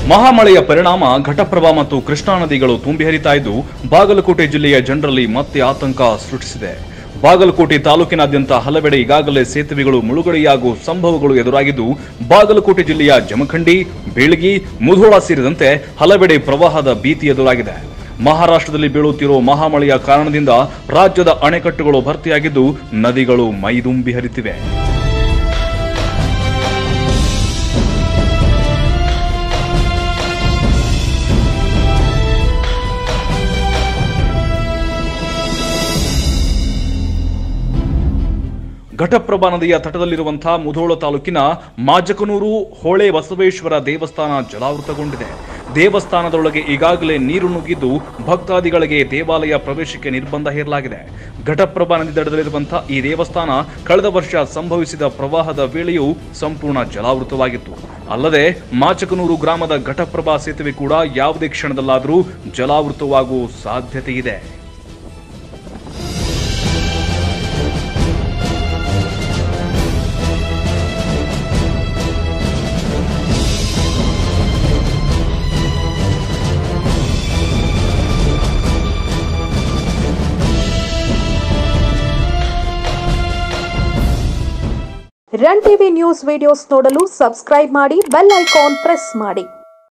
ಮಹಾಮಳೆಯ ಪರಿಣಾಮ ಘಟಪ್ರಭಾ ಮತ್ತು ಕೃಷ್ಣಾ ನದಿಗಳು ತುಂಬಿ ಹರಿತಾ ಇದ್ದು ಬಾಗಲಕೋಟೆ ಜಿಲ್ಲೆಯ ಜನರಲ್ಲಿ ಮತ್ತೆ ಆತಂಕ ಸೃಷ್ಟಿಸಿದೆ ಬಾಗಲಕೋಟೆ ತಾಲೂಕಿನಾದ್ಯಂತ ಹಲವೆಡೆ ಈಗಾಗಲೇ ಸೇತುವೆಗಳು ಮುಳುಗಡೆಯಾಗುವ ಸಂಭವಗಳು ಎದುರಾಗಿದ್ದು ಬಾಗಲಕೋಟೆ ಜಿಲ್ಲೆಯ ಜಮಖಂಡಿ ಬೇಳಗಿ ಮುಧೋಳ ಸೇರಿದಂತೆ ಹಲವೆಡೆ ಪ್ರವಾಹದ ಭೀತಿ ಎದುರಾಗಿದೆ ಮಹಾರಾಷ್ಟ್ರದಲ್ಲಿ ಬೀಳುತ್ತಿರುವ ಮಹಾಮಳೆಯ ಕಾರಣದಿಂದ ರಾಜ್ಯದ ಅಣೆಕಟ್ಟುಗಳು ಭರ್ತಿಯಾಗಿದ್ದು ನದಿಗಳು ಮೈದುಂಬಿ ಹರಿತಿವೆ ಘಟಪ್ರಭಾ ನದಿಯ ತಟದಲ್ಲಿರುವಂತಹ ಮುಧೋಳ ತಾಲೂಕಿನ ಮಾಜಕನೂರು ಹೊಳೆ ಬಸವೇಶ್ವರ ದೇವಸ್ಥಾನ ಜಲಾವೃತಗೊಂಡಿದೆ ದೇವಸ್ಥಾನದೊಳಗೆ ಈಗಾಗಲೇ ನೀರು ನುಗ್ಗಿದ್ದು ಭಕ್ತಾದಿಗಳಿಗೆ ದೇವಾಲಯ ಪ್ರವೇಶಕ್ಕೆ ನಿರ್ಬಂಧ ಹೇರಲಾಗಿದೆ ಘಟಪ್ರಭಾ ನದಿ ದಡದಲ್ಲಿರುವಂತಹ ಈ ದೇವಸ್ಥಾನ ಕಳೆದ ವರ್ಷ ಸಂಭವಿಸಿದ ಪ್ರವಾಹದ ವೇಳೆಯೂ ಸಂಪೂರ್ಣ ಜಲಾವೃತವಾಗಿತ್ತು ಅಲ್ಲದೆ ಮಾಚಕನೂರು ಗ್ರಾಮದ ಘಟಪ್ರಭಾ ಸೇತುವೆ ಕೂಡ ಯಾವುದೇ ಕ್ಷಣದಲ್ಲಾದರೂ ಜಲಾವೃತವಾಗುವ ಸಾಧ್ಯತೆ ಇದೆ ರನ್ ಟಿವಿ ನ್ಯೂಸ್ ವಿಡಿಯೋಸ್ ನೋಡಲು ಸಬ್ಸ್ಕ್ರೈಬ್ ಮಾಡಿ ಬೆಲ್ ಐಕಾನ್ ಪ್ರೆಸ್ ಮಾಡಿ